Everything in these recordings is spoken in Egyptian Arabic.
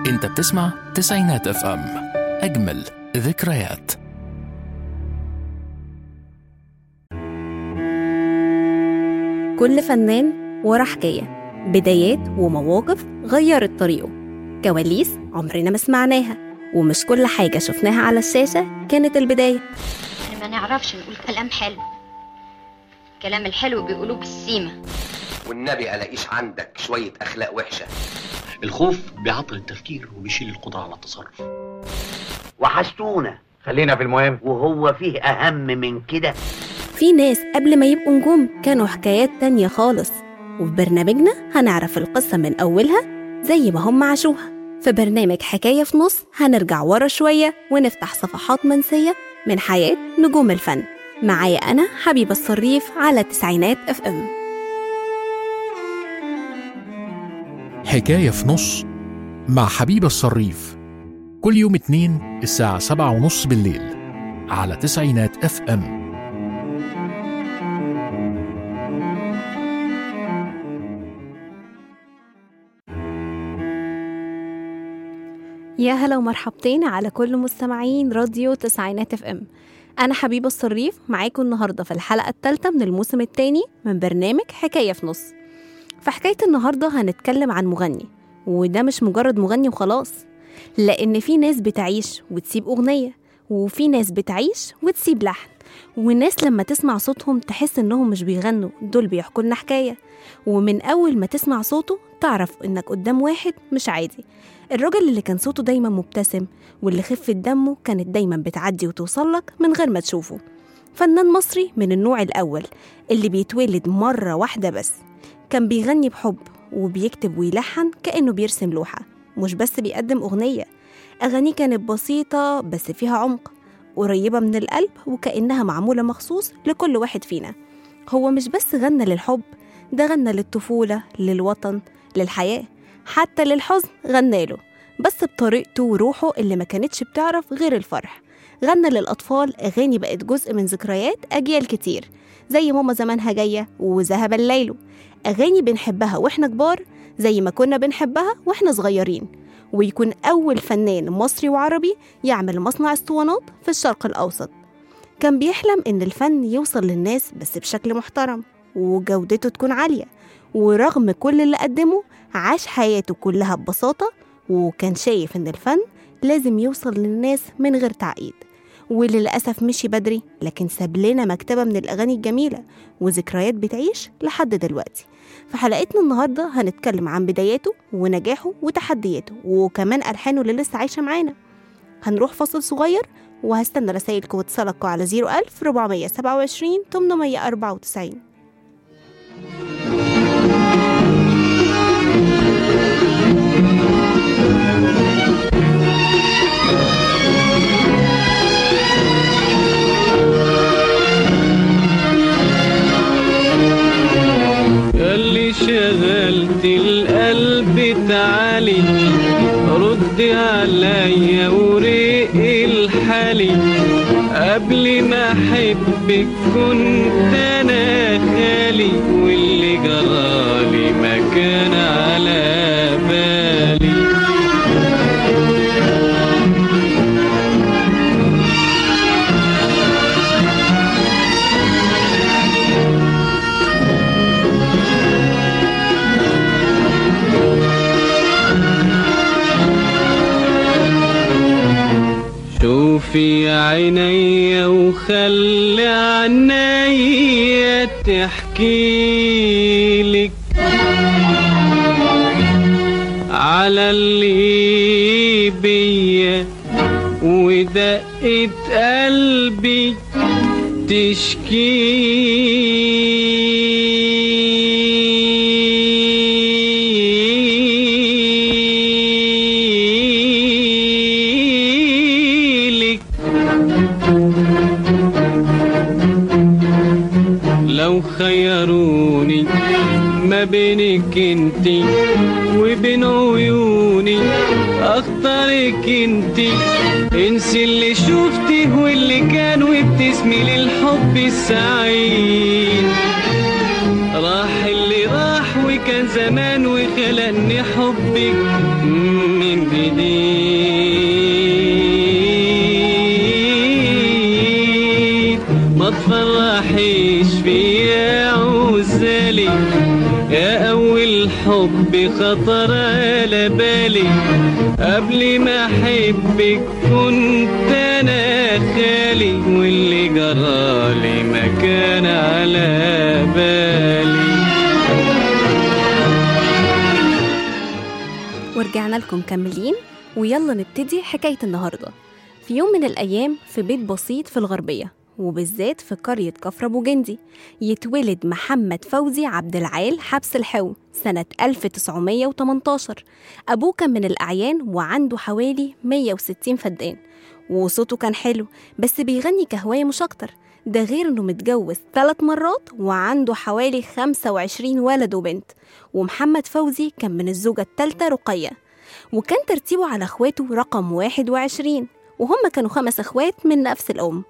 انت بتسمع تسعينات اف ام اجمل ذكريات كل فنان ورا حكاية بدايات ومواقف غيرت طريقه كواليس عمرنا ما سمعناها ومش كل حاجة شفناها على الشاشة كانت البداية احنا ما نعرفش نقول كلام حلو الكلام الحلو بيقولوه بالسيمة والنبي الاقيش عندك شويه اخلاق وحشه الخوف بيعطل التفكير وبيشيل القدرة على التصرف وحشتونا خلينا في المهم وهو فيه أهم من كده في ناس قبل ما يبقوا نجوم كانوا حكايات تانية خالص وفي برنامجنا هنعرف القصة من أولها زي ما هم عاشوها في برنامج حكاية في نص هنرجع ورا شوية ونفتح صفحات منسية من حياة نجوم الفن معايا أنا حبيبة الصريف على تسعينات اف ام حكاية في نص مع حبيب الصريف كل يوم اتنين الساعة سبعة ونص بالليل على تسعينات اف ام يا هلا ومرحبتين على كل مستمعين راديو تسعينات اف ام انا حبيبه الصريف معاكم النهارده في الحلقه الثالثه من الموسم الثاني من برنامج حكايه في نص في حكايه النهارده هنتكلم عن مغني وده مش مجرد مغني وخلاص لان في ناس بتعيش وتسيب اغنيه وفي ناس بتعيش وتسيب لحن وناس لما تسمع صوتهم تحس انهم مش بيغنوا دول بيحكوا لنا حكايه ومن اول ما تسمع صوته تعرف انك قدام واحد مش عادي الراجل اللي كان صوته دايما مبتسم واللي خفة دمه كانت دايما بتعدي وتوصلك من غير ما تشوفه فنان مصري من النوع الأول اللي بيتولد مرة واحدة بس كان بيغني بحب وبيكتب ويلحن كأنه بيرسم لوحة مش بس بيقدم أغنية أغانيه كانت بسيطة بس فيها عمق قريبة من القلب وكأنها معمولة مخصوص لكل واحد فينا هو مش بس غنى للحب ده غنى للطفولة للوطن للحياة حتى للحزن غناله بس بطريقته وروحه اللي ما كانتش بتعرف غير الفرح غنى للأطفال أغاني بقت جزء من ذكريات أجيال كتير زي ماما زمانها جاية وذهب الليل أغاني بنحبها وإحنا كبار زي ما كنا بنحبها وإحنا صغيرين ويكون أول فنان مصري وعربي يعمل مصنع اسطوانات في الشرق الأوسط كان بيحلم إن الفن يوصل للناس بس بشكل محترم وجودته تكون عالية ورغم كل اللي قدمه عاش حياته كلها ببساطة وكان شايف إن الفن لازم يوصل للناس من غير تعقيد وللأسف مشي بدري لكن ساب لنا مكتبة من الأغاني الجميلة وذكريات بتعيش لحد دلوقتي في حلقتنا النهاردة هنتكلم عن بداياته ونجاحه وتحدياته وكمان ألحانه اللي لسه عايشة معانا هنروح فصل صغير وهستنى رسايلكم واتصالكم على 01000 427 894 اللي شغلت القلب تعالي رد عليا وريق الحالي قبل ما احبك كنت انا خالي واللي جرالي ما كان على بالي شوفي عيني وخلي عني تحكي لك على اللي بيا ودقة قلبي تشكي لك لو خيروني ما بينك انتي وبين عيوني اختارك انتي انسي اللي شفتيه واللي كان وابتسمي للحب السعيد راح اللي راح وكان زمان وخلقني حبك من جديد ما تفرحيش فيا عزالي يا أول حب خطر على بالي قبل ما أحبك كنت أنا خالي واللي جرالي ما كان على بالي ورجعنا لكم مكملين ويلا نبتدي حكاية النهاردة في يوم من الأيام في بيت بسيط في الغربية وبالذات في قرية كفر أبو جندي يتولد محمد فوزي عبد العال حبس الحو سنة 1918 أبوه كان من الأعيان وعنده حوالي 160 فدان وصوته كان حلو بس بيغني كهواية مش أكتر ده غير إنه متجوز ثلاث مرات وعنده حوالي 25 ولد وبنت ومحمد فوزي كان من الزوجة الثالثة رقية وكان ترتيبه على اخواته رقم 21 وهم كانوا خمس اخوات من نفس الأم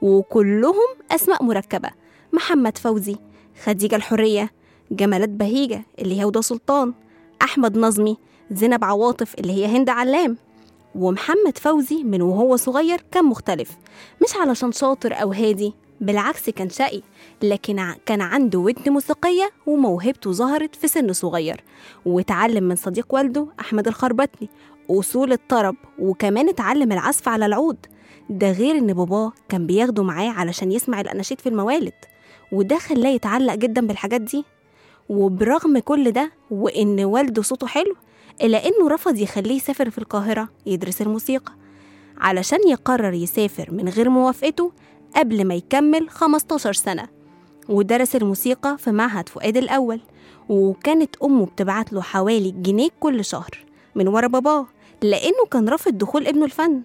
وكلهم أسماء مركبة محمد فوزي خديجة الحرية جمالات بهيجة اللي هي هدى سلطان أحمد نظمي زينب عواطف اللي هي هند علام ومحمد فوزي من وهو صغير كان مختلف مش علشان شاطر أو هادي بالعكس كان شقي لكن ع- كان عنده ودن موسيقية وموهبته ظهرت في سن صغير واتعلم من صديق والده أحمد الخربتلي أصول الطرب وكمان اتعلم العزف على العود ده غير إن باباه كان بياخده معاه علشان يسمع الأناشيد في الموالد وده خلاه يتعلق جدا بالحاجات دي وبرغم كل ده وإن والده صوته حلو إلا إنه رفض يخليه يسافر في القاهرة يدرس الموسيقى علشان يقرر يسافر من غير موافقته قبل ما يكمل 15 سنة ودرس الموسيقى في معهد فؤاد الأول وكانت أمه بتبعت له حوالي جنيه كل شهر من ورا باباه لأنه كان رافض دخول ابنه الفن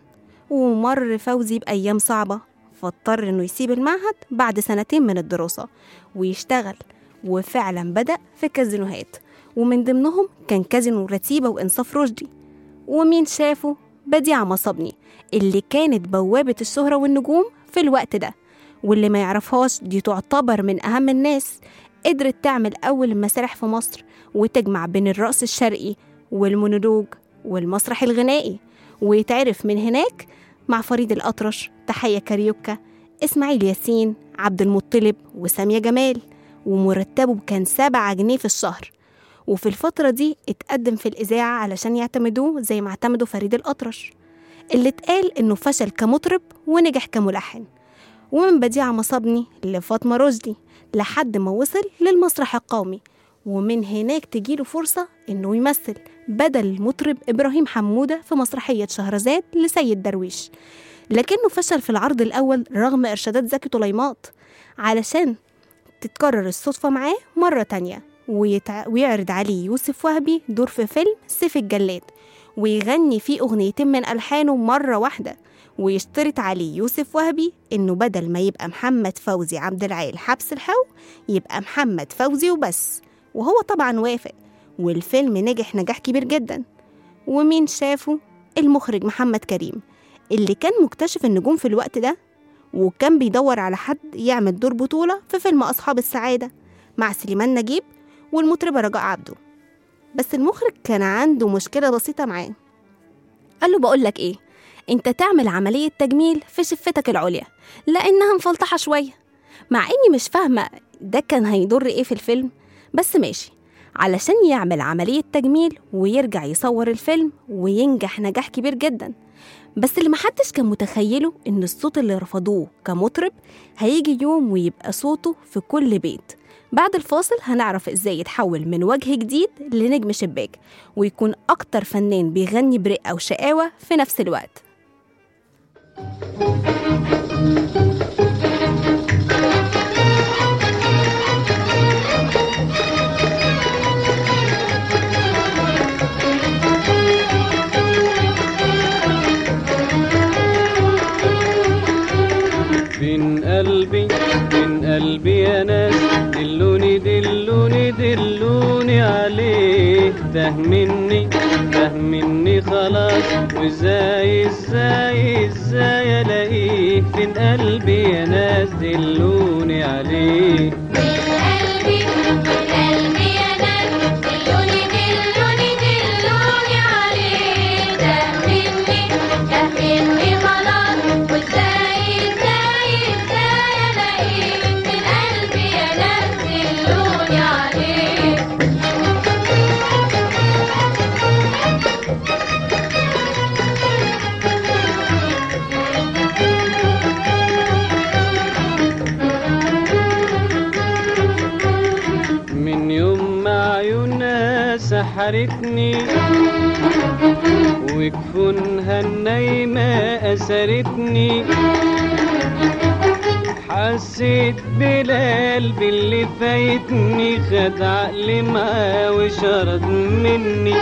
ومر فوزي بأيام صعبة فاضطر إنه يسيب المعهد بعد سنتين من الدراسة ويشتغل وفعلا بدأ في كازينوهات ومن ضمنهم كان كازينو رتيبة وإنصاف رشدي ومين شافه بديعة مصابني اللي كانت بوابة الشهرة والنجوم في الوقت ده واللي ما يعرفهاش دي تعتبر من أهم الناس قدرت تعمل أول مسارح في مصر وتجمع بين الرقص الشرقي والمونولوج والمسرح الغنائي ويتعرف من هناك مع فريد الأطرش تحية كاريوكا إسماعيل ياسين عبد المطلب وسامية جمال ومرتبه كان سبعة جنيه في الشهر وفي الفترة دي اتقدم في الإذاعة علشان يعتمدوه زي ما اعتمدوا فريد الأطرش اللي اتقال إنه فشل كمطرب ونجح كملحن ومن بديعة مصابني لفاطمة رشدي لحد ما وصل للمسرح القومي ومن هناك تجيله فرصة إنه يمثل بدل المطرب إبراهيم حمودة في مسرحية شهرزاد لسيد درويش لكنه فشل في العرض الأول رغم إرشادات زكي طليمات علشان تتكرر الصدفة معاه مرة تانية ويتع... ويعرض عليه يوسف وهبي دور في فيلم سيف الجلاد ويغني فيه أغنيتين من ألحانه مرة واحدة ويشترط عليه يوسف وهبي إنه بدل ما يبقى محمد فوزي عبد العال حبس الحو يبقى محمد فوزي وبس وهو طبعا وافق والفيلم نجح نجاح كبير جدا ومين شافه المخرج محمد كريم اللي كان مكتشف النجوم في الوقت ده وكان بيدور على حد يعمل دور بطولة في فيلم أصحاب السعادة مع سليمان نجيب والمطربة رجاء عبده بس المخرج كان عنده مشكلة بسيطة معاه قال له بقول لك ايه انت تعمل عملية تجميل في شفتك العليا لأنها مفلطحة شوية مع إني مش فاهمة ده كان هيضر إيه في الفيلم بس ماشي علشان يعمل عملية تجميل ويرجع يصور الفيلم وينجح نجاح كبير جدا بس اللي محدش كان متخيله إن الصوت اللي رفضوه كمطرب هيجي يوم ويبقى صوته في كل بيت بعد الفاصل هنعرف ازاي يتحول من وجه جديد لنجم شباك ويكون أكتر فنان بيغني برقة وشقاوة في نفس الوقت بين قلبي بين قلبي يا ناس دلوني دلوني دلوني عليه ده مني ده مني خلاص وازاي ازاي ازاي الاقيه فين قلبي يا ناس دلوني عليه بالقلبي بالقلبي يا ناس سحرتني وجفونها النايمة أسرتني حسيت بالقلب اللي فايتني خد عقلي معاه وشرد مني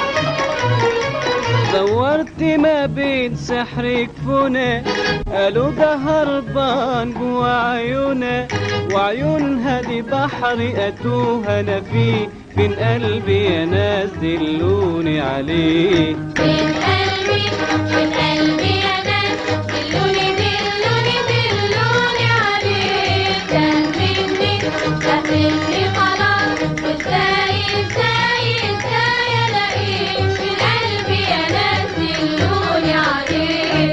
دورت ما بين سحر جفونا قالوا ده هربان جوا عيونا وعيونها دي بحر اتوه انا فيه فين قلبي يا ناس دلوني عليه من قلبي من قلبي يا ناس دلوني دلوني دلوني عليه سهلني سهلني خلاص وازاي ازاي ازاي الاقيه من قلبي يا ناس دلوني عليه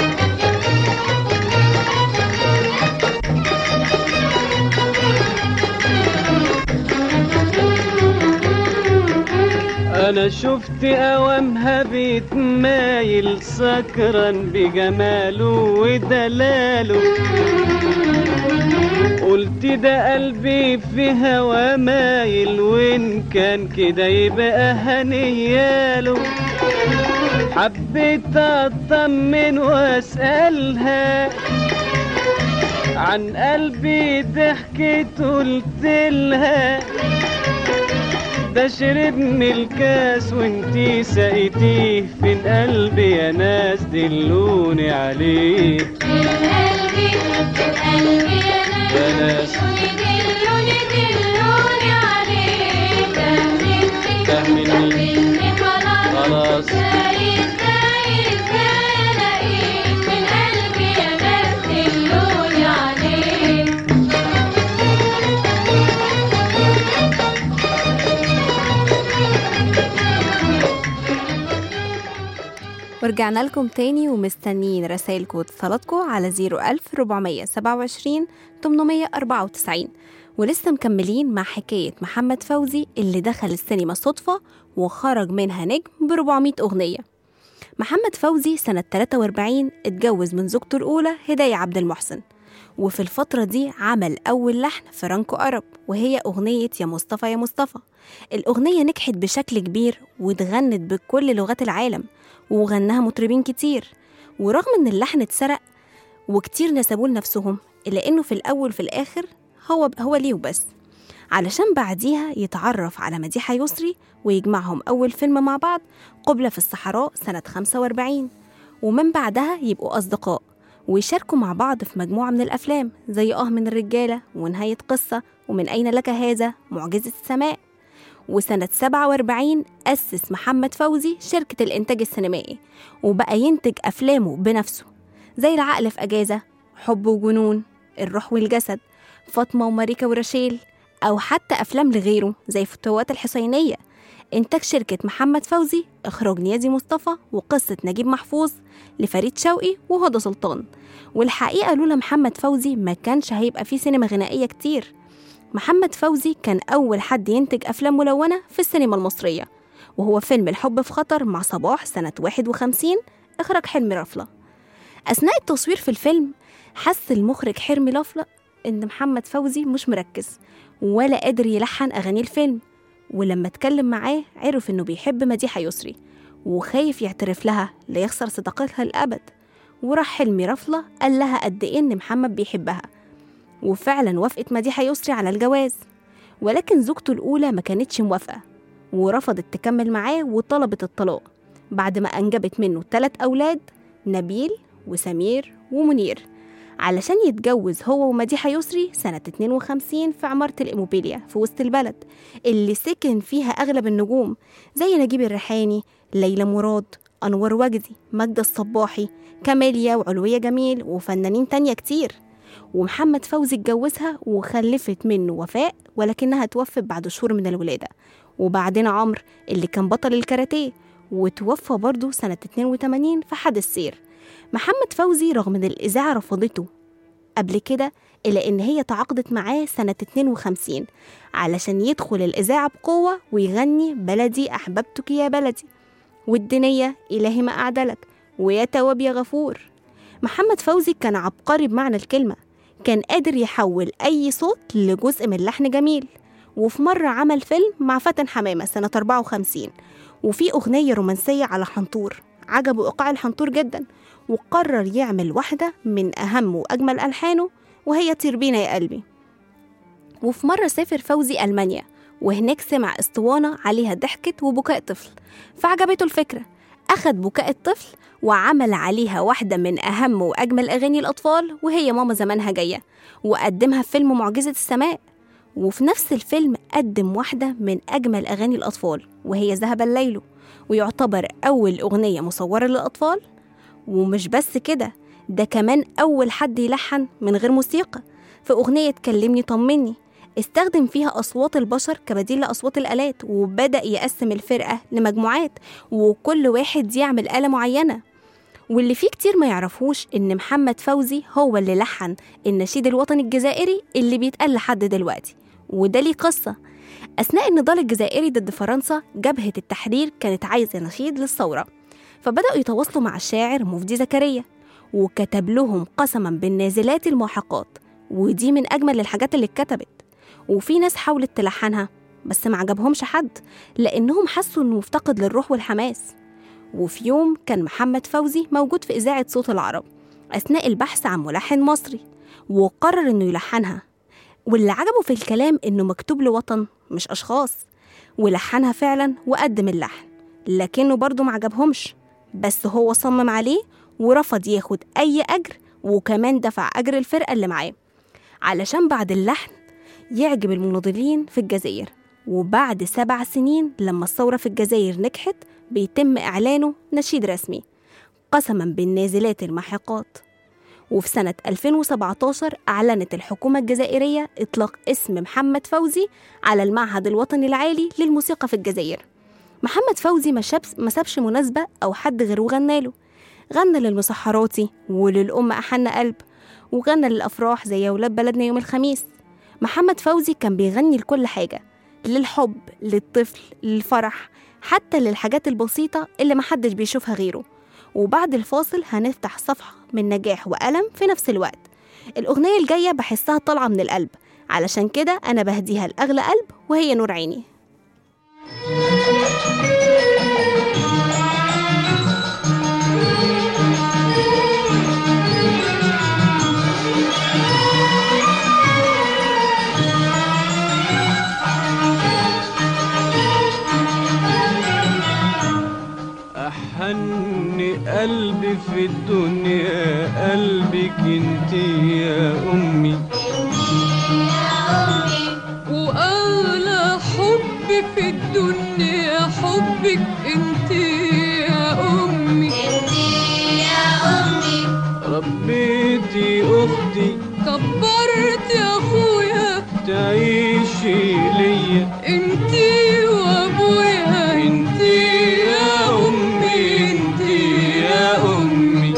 انا شفت اوامها بيتمايل سكران بجماله ودلاله قلت ده قلبي في هوا مايل وان كان كده يبقى هنياله حبيت اطمن واسالها عن قلبي ضحكت قلت لها ده شربني الكاس وانتي سقيتيه فين قلبي يا ناس دلوني عليه من قلبي من قلبي يا يا ناس ناس دلوني دلوني عليه سهلني سهلني سهلني خلاص خلاص ازاي ازاي ازاي الاقيه من قلبي يا ناس دلوني عليه ورجعنا لكم تاني ومستنيين رسايلكم واتصالاتكم على 01427 894 ولسه مكملين مع حكاية محمد فوزي اللي دخل السينما صدفة وخرج منها نجم ب 400 أغنية محمد فوزي سنة 43 اتجوز من زوجته الأولى هداية عبد المحسن وفي الفترة دي عمل أول لحن فرانكو أرب وهي أغنية يا مصطفى يا مصطفى الأغنية نجحت بشكل كبير واتغنت بكل لغات العالم وغناها مطربين كتير ورغم إن اللحن اتسرق وكتير نسبوه لنفسهم إلا إنه في الأول وفي الآخر هو هو ليه وبس علشان بعديها يتعرف على مديحة يسري ويجمعهم أول فيلم مع بعض قبلة في الصحراء سنة 45 ومن بعدها يبقوا أصدقاء ويشاركوا مع بعض في مجموعة من الأفلام زي آه من الرجالة ونهاية قصة ومن أين لك هذا معجزة السماء وسنة 47 أسس محمد فوزي شركة الإنتاج السينمائي وبقى ينتج أفلامه بنفسه زي العقل في أجازة حب وجنون الروح والجسد فاطمة وماريكا ورشيل أو حتى أفلام لغيره زي فتوات الحسينية إنتاج شركة محمد فوزي إخراج نيازي مصطفى وقصة نجيب محفوظ لفريد شوقي وهدى سلطان والحقيقة لولا محمد فوزي ما كانش هيبقى فيه سينما غنائية كتير محمد فوزي كان أول حد ينتج أفلام ملونة في السينما المصرية وهو فيلم الحب في خطر مع صباح سنة 51 إخراج حلمي رفلة أثناء التصوير في الفيلم حس المخرج حرمي لفلة إن محمد فوزي مش مركز ولا قادر يلحن أغاني الفيلم ولما اتكلم معاه عرف إنه بيحب مديحة يسري وخايف يعترف لها ليخسر صداقتها الأبد وراح حلمي رفلة قال لها قد إيه إن محمد بيحبها وفعلا وافقت مديحة يسري على الجواز ولكن زوجته الأولى ما كانتش موافقة ورفضت تكمل معاه وطلبت الطلاق بعد ما أنجبت منه ثلاث أولاد نبيل وسمير ومنير علشان يتجوز هو ومديحة يسري سنة 52 في عمارة الإيموبيليا في وسط البلد اللي سكن فيها أغلب النجوم زي نجيب الريحاني ليلى مراد أنور وجدي ماجدة الصباحي كاميليا وعلوية جميل وفنانين تانية كتير ومحمد فوزي اتجوزها وخلفت منه وفاء ولكنها توفت بعد شهور من الولادة وبعدين عمرو اللي كان بطل الكاراتيه وتوفى برضه سنة 82 في حادث سير محمد فوزي رغم ان الإذاعة رفضته قبل كده إلا إن هي تعاقدت معاه سنة 52 علشان يدخل الإذاعة بقوة ويغني بلدي أحببتك يا بلدي والدنيا إلهي ما أعدلك ويا تواب يا غفور محمد فوزي كان عبقري بمعنى الكلمة كان قادر يحول أي صوت لجزء من لحن جميل وفي مرة عمل فيلم مع فاتن حمامة سنة 54 وفي أغنية رومانسية على حنطور عجبه إيقاع الحنطور جدا وقرر يعمل واحدة من أهم وأجمل ألحانه وهي طير بينا يا قلبي وفي مرة سافر فوزي ألمانيا وهناك سمع اسطوانة عليها ضحكة وبكاء طفل فعجبته الفكرة أخد بكاء الطفل وعمل عليها واحدة من أهم وأجمل أغاني الأطفال وهي ماما زمانها جاية وقدمها في فيلم معجزة السماء وفي نفس الفيلم قدم واحدة من أجمل أغاني الأطفال وهي ذهب الليل ويعتبر أول أغنية مصورة للأطفال ومش بس كده ده كمان أول حد يلحن من غير موسيقى في أغنية كلمني طمني استخدم فيها أصوات البشر كبديل لأصوات الآلات وبدأ يقسم الفرقة لمجموعات وكل واحد يعمل آلة معينة واللي فيه كتير ما يعرفوش إن محمد فوزي هو اللي لحن النشيد الوطني الجزائري اللي بيتقال لحد دلوقتي وده ليه قصة أثناء النضال الجزائري ضد فرنسا جبهة التحرير كانت عايزة نشيد للثورة فبدأوا يتواصلوا مع الشاعر مفدي زكريا وكتب لهم قسما بالنازلات الماحقات ودي من أجمل الحاجات اللي اتكتبت وفي ناس حاولت تلحنها بس ما عجبهمش حد لأنهم حسوا إنه مفتقد للروح والحماس وفي يوم كان محمد فوزي موجود في إذاعة صوت العرب أثناء البحث عن ملحن مصري وقرر إنه يلحنها واللي عجبه في الكلام إنه مكتوب لوطن مش أشخاص ولحنها فعلا وقدم اللحن لكنه برضه ما عجبهمش بس هو صمم عليه ورفض ياخد أي أجر وكمان دفع أجر الفرقة اللي معاه علشان بعد اللحن يعجب المناضلين في الجزائر وبعد سبع سنين لما الثورة في الجزائر نجحت بيتم إعلانه نشيد رسمي قسما بالنازلات الماحقات وفي سنة 2017 أعلنت الحكومة الجزائرية إطلاق اسم محمد فوزي على المعهد الوطني العالي للموسيقى في الجزائر محمد فوزي ما شابس ما سابش مناسبة أو حد غيره غنى له غنى للمسحراتي وللأم أحن قلب وغنى للأفراح زي يا ولاد بلدنا يوم الخميس محمد فوزي كان بيغني لكل حاجة للحب للطفل للفرح حتى للحاجات البسيطة اللي محدش بيشوفها غيره وبعد الفاصل هنفتح صفحة من نجاح وألم في نفس الوقت الأغنية الجاية بحسها طالعة من القلب علشان كده أنا بهديها لأغلى قلب وهي نور عيني أحن قلبي في الدنيا قلبك انت يا أمي وأغلى حب في الدنيا حبك انت يا أمي انت يا أمي ربيتي أختي كبرت يا أخويا تعيشي ليا انت وأبويا انت يا أمي انت يا أمي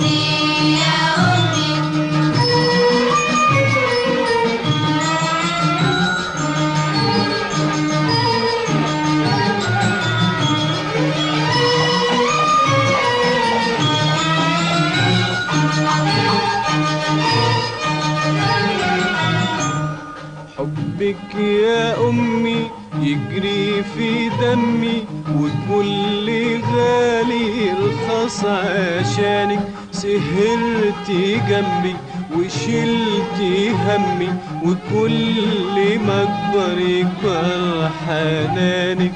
حبك يا أمي يجري في دمي وكل غالي رخص عشانك سهرتي جنبي وشلتي همي وكل ما اكبر يكبر حنانك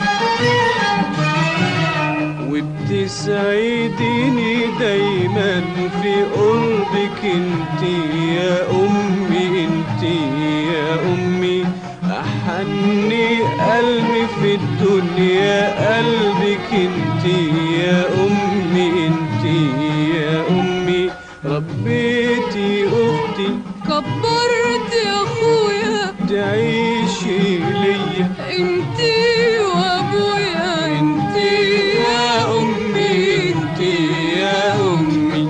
وبتسعديني دايما في قربك انت يا امي انت يا امي احني قلبي في الدنيا قلبك انت يا امي انت يا امي ربيتي اختي كبرت يا أخويا تعيشي ليا انت وأبويا انت يا امي انت يا امي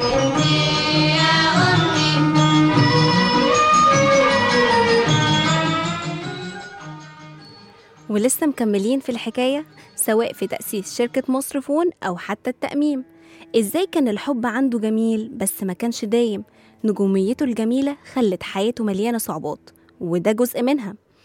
ولسه مكملين في الحكاية سواء في تأسيس شركة مصرفون أو حتى التأميم إزاي كان الحب عنده جميل بس ما كانش دايم نجوميته الجميلة خلت حياته مليانة صعوبات وده جزء منها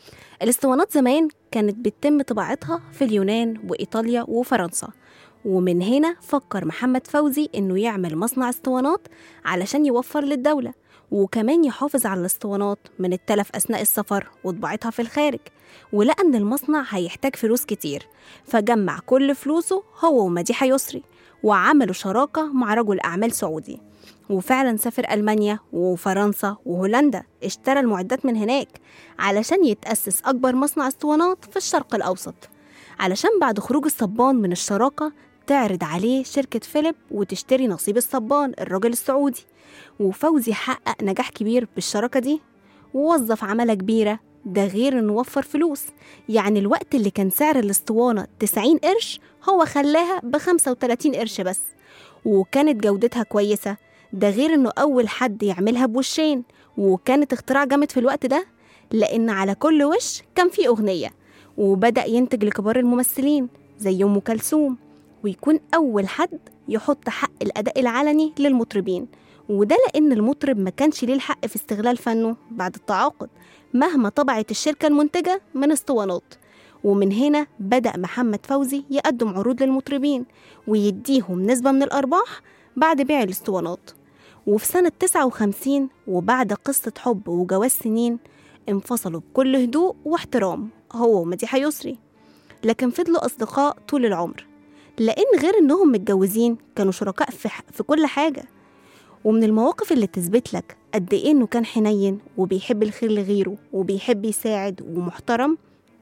الاسطوانات زمان كانت بتتم طباعتها في اليونان وإيطاليا وفرنسا ومن هنا فكر محمد فوزي إنه يعمل مصنع اسطوانات علشان يوفر للدولة وكمان يحافظ على الاسطوانات من التلف أثناء السفر وطباعتها في الخارج ولقى إن المصنع هيحتاج فلوس كتير فجمع كل فلوسه هو ومديحة يسري وعملوا شراكة مع رجل أعمال سعودي وفعلا سافر ألمانيا وفرنسا وهولندا اشترى المعدات من هناك علشان يتأسس أكبر مصنع اسطوانات في الشرق الأوسط علشان بعد خروج الصبان من الشراكة تعرض عليه شركة فيليب وتشتري نصيب الصبان الراجل السعودي وفوزي حقق نجاح كبير بالشراكة دي ووظف عمالة كبيرة ده غير انه وفر فلوس يعني الوقت اللي كان سعر الاسطوانة 90 قرش هو خلاها ب 35 قرش بس وكانت جودتها كويسة ده غير انه اول حد يعملها بوشين وكانت اختراع جامد في الوقت ده لان على كل وش كان فيه اغنية وبدأ ينتج لكبار الممثلين زي ام كلثوم ويكون اول حد يحط حق الاداء العلني للمطربين وده لان المطرب ما كانش ليه الحق في استغلال فنه بعد التعاقد مهما طبعت الشركة المنتجة من اسطوانات ومن هنا بدأ محمد فوزي يقدم عروض للمطربين ويديهم نسبة من الأرباح بعد بيع الاسطوانات وفي سنة 59 وبعد قصة حب وجواز سنين انفصلوا بكل هدوء واحترام هو ومديحة يسري لكن فضلوا أصدقاء طول العمر لأن غير إنهم متجوزين كانوا شركاء في, ح- في كل حاجة ومن المواقف اللي تثبت لك قد إيه إنه كان حنين وبيحب الخير لغيره وبيحب يساعد ومحترم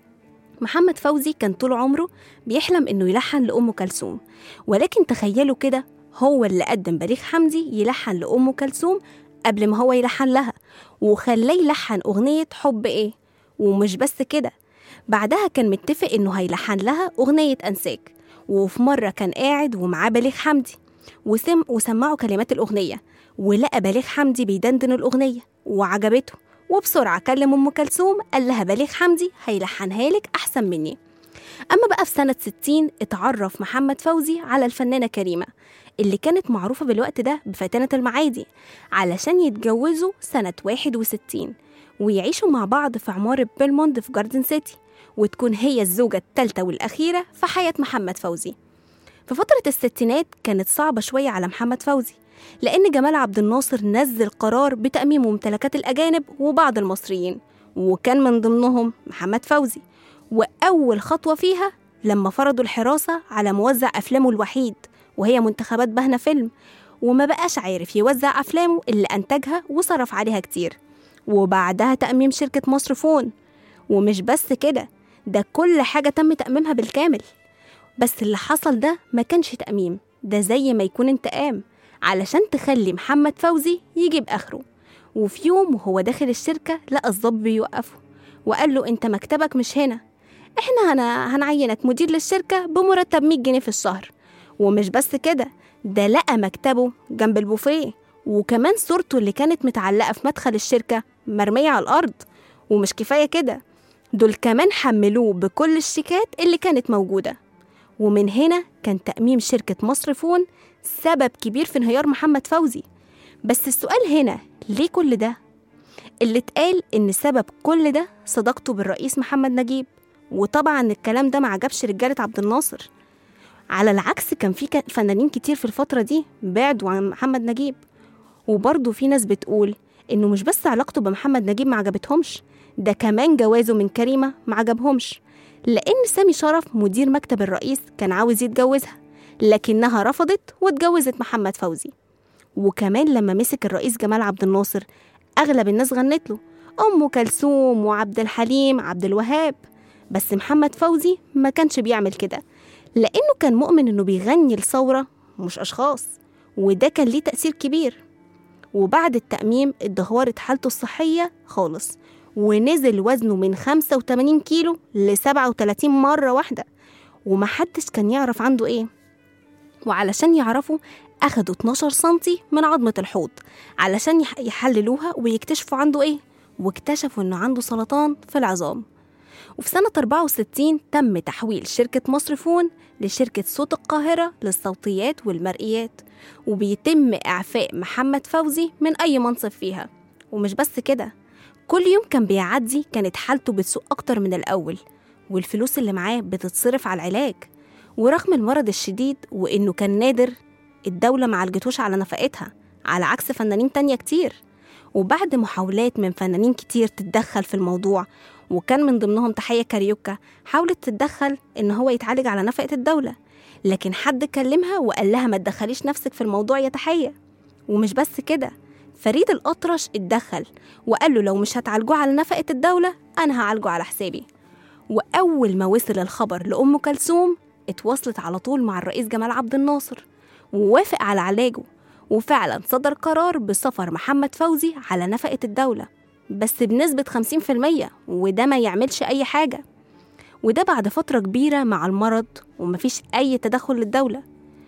محمد فوزي كان طول عمره بيحلم إنه يلحن لأم كلثوم ولكن تخيلوا كده هو اللي قدم بليغ حمدي يلحن لأم كلثوم قبل ما هو يلحن لها وخلاه يلحن أغنية حب إيه ومش بس كده بعدها كان متفق إنه هيلحن لها أغنية أنساك وفي مرة كان قاعد ومعاه بليغ حمدي وسم وسمعوا كلمات الأغنية ولقى بليغ حمدي بيدندن الأغنية وعجبته وبسرعة كلم أم كلثوم قال لها بليغ حمدي هيلحنها لك أحسن مني أما بقى في سنة 60 اتعرف محمد فوزي على الفنانة كريمة اللي كانت معروفة بالوقت ده بفتنة المعادي علشان يتجوزوا سنة 61 ويعيشوا مع بعض في عمارة بيلموند في جاردن سيتي وتكون هي الزوجة الثالثة والأخيرة في حياة محمد فوزي في فترة الستينات كانت صعبة شوية على محمد فوزي لأن جمال عبد الناصر نزل قرار بتأميم ممتلكات الأجانب وبعض المصريين وكان من ضمنهم محمد فوزي وأول خطوة فيها لما فرضوا الحراسة على موزع أفلامه الوحيد وهي منتخبات بهنا فيلم وما بقاش عارف يوزع أفلامه اللي أنتجها وصرف عليها كتير وبعدها تأميم شركة مصر فون ومش بس كده ده كل حاجة تم تأميمها بالكامل بس اللي حصل ده ما كانش تأميم ده زي ما يكون انتقام علشان تخلي محمد فوزي يجيب آخره وفي يوم وهو داخل الشركة لقى الظابط بيوقفه وقال له انت مكتبك مش هنا احنا هن... هنعينك مدير للشركة بمرتب 100 جنيه في الشهر ومش بس كده ده لقى مكتبه جنب البوفيه وكمان صورته اللي كانت متعلقة في مدخل الشركة مرمية على الأرض ومش كفاية كده دول كمان حملوه بكل الشيكات اللي كانت موجودة ومن هنا كان تأميم شركة مصر فون سبب كبير في انهيار محمد فوزي بس السؤال هنا ليه كل ده؟ اللي اتقال إن سبب كل ده صداقته بالرئيس محمد نجيب وطبعا الكلام ده ما عجبش رجالة عبد الناصر على العكس كان في ك- فنانين كتير في الفترة دي بعدوا عن محمد نجيب وبرضه في ناس بتقول إنه مش بس علاقته بمحمد نجيب ما عجبتهمش ده كمان جوازه من كريمة ما عجبهمش لأن سامي شرف مدير مكتب الرئيس كان عاوز يتجوزها لكنها رفضت واتجوزت محمد فوزي وكمان لما مسك الرئيس جمال عبد الناصر أغلب الناس غنت له أم كلثوم وعبد الحليم عبد الوهاب بس محمد فوزي ما كانش بيعمل كده لأنه كان مؤمن إنه بيغني لثورة مش أشخاص وده كان ليه تأثير كبير وبعد التأميم اتدهورت حالته الصحية خالص ونزل وزنه من 85 كيلو ل 37 مرة واحدة ومحدش كان يعرف عنده ايه وعلشان يعرفوا أخدوا 12 سنتي من عظمة الحوض علشان يح- يحللوها ويكتشفوا عنده ايه واكتشفوا انه عنده سرطان في العظام وفي سنة 64 تم تحويل شركة مصر فون لشركة صوت القاهرة للصوتيات والمرئيات وبيتم إعفاء محمد فوزي من أي منصب فيها ومش بس كده كل يوم كان بيعدي كانت حالته بتسوء أكتر من الأول والفلوس اللي معاه بتتصرف على العلاج ورغم المرض الشديد وإنه كان نادر الدولة معالجتوش على نفقتها على عكس فنانين تانية كتير وبعد محاولات من فنانين كتير تتدخل في الموضوع وكان من ضمنهم تحية كاريوكا حاولت تتدخل إن هو يتعالج على نفقة الدولة لكن حد كلمها وقال لها ما تدخليش نفسك في الموضوع يا تحية ومش بس كده فريد الأطرش اتدخل وقال له لو مش هتعالجوه على نفقة الدولة أنا هعالجه على حسابي وأول ما وصل الخبر لأم كلثوم اتواصلت على طول مع الرئيس جمال عبد الناصر ووافق على علاجه وفعلا صدر قرار بسفر محمد فوزي على نفقة الدولة بس بنسبة 50% وده ما يعملش أي حاجة وده بعد فترة كبيرة مع المرض ومفيش أي تدخل للدولة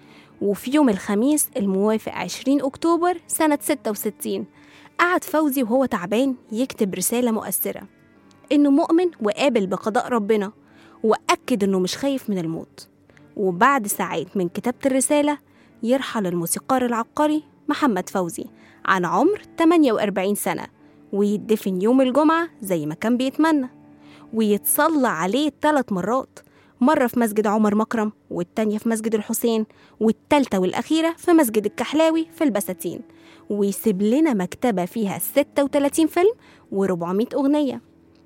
وفي يوم الخميس الموافق 20 أكتوبر سنة 66 قعد فوزي وهو تعبان يكتب رسالة مؤثرة إنه مؤمن وقابل بقضاء ربنا وأكد إنه مش خايف من الموت وبعد ساعات من كتابة الرسالة يرحل الموسيقار العبقري محمد فوزي عن عمر 48 سنة ويدفن يوم الجمعة زي ما كان بيتمنى ويتصلى عليه ثلاث مرات مرة في مسجد عمر مكرم والتانية في مسجد الحسين والتالتة والأخيرة في مسجد الكحلاوي في البساتين ويسيب لنا مكتبة فيها 36 فيلم و400 أغنية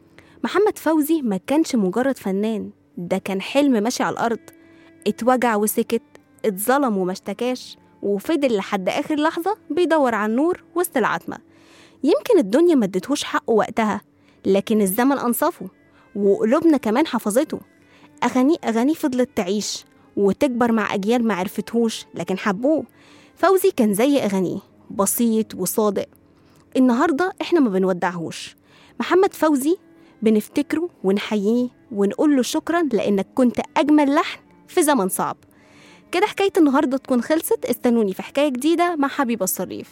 محمد فوزي ما كانش مجرد فنان ده كان حلم ماشي على الأرض اتوجع وسكت اتظلم وما اشتكاش وفضل لحد آخر لحظة بيدور على النور وسط العتمة يمكن الدنيا ما ادتهوش حقه وقتها لكن الزمن أنصفه وقلوبنا كمان حفظته أغانيه أغانيه فضلت تعيش وتكبر مع أجيال ما عرفتهوش لكن حبوه فوزي كان زي أغانيه بسيط وصادق النهاردة إحنا ما بنودعهوش محمد فوزي بنفتكره ونحييه ونقول له شكرا لأنك كنت أجمل لحن في زمن صعب كده حكاية النهاردة تكون خلصت استنوني في حكاية جديدة مع حبيبة الصريف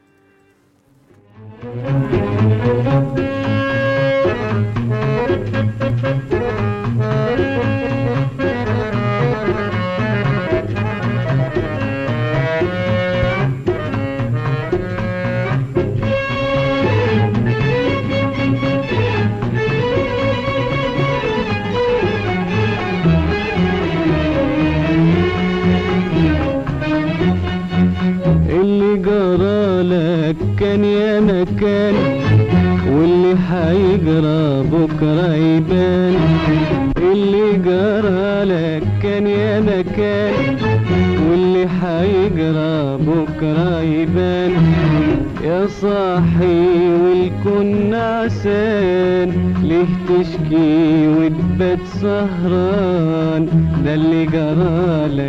اللي جرالك كان يا مكان واللي هيجرى بكرة يبان اللي جرالك كان يا مكان واللي هيجرى بكرة يبان يا صاحي والكون نعسان ليه تشكي وتبات سهران ده اللي جرالك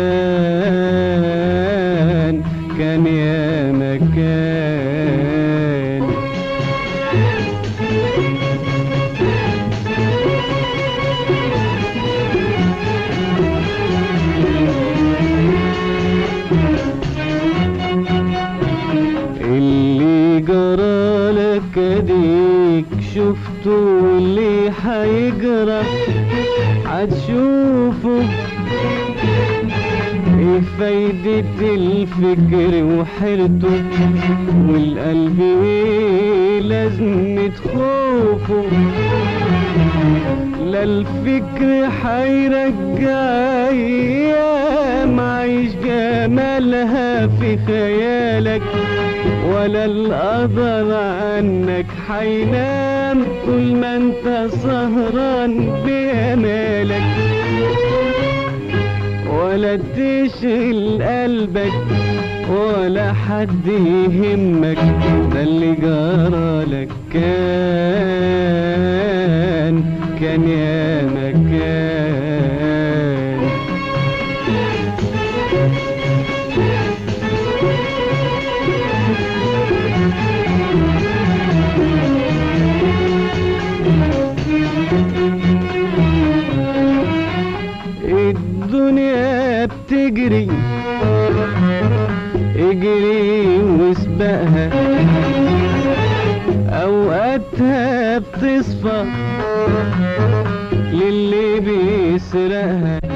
كان كان يا مكان اللي جرالك اديك شفته واللي هيجرى هتشوفه ايه فايدة الفكر وحيرته والقلب ايه لازمة خوفه لا الفكر حيرجع ايام عايش جمالها في خيالك ولا القدر عنك حينام طول ما انت سهران بامالك ولا تشغل قلبك ولا حد يهمك ده اللي جرالك كان كان يا مكان الدنيا بتجري اجري واسبقها اوقاتها بتصفى للي بيسرقها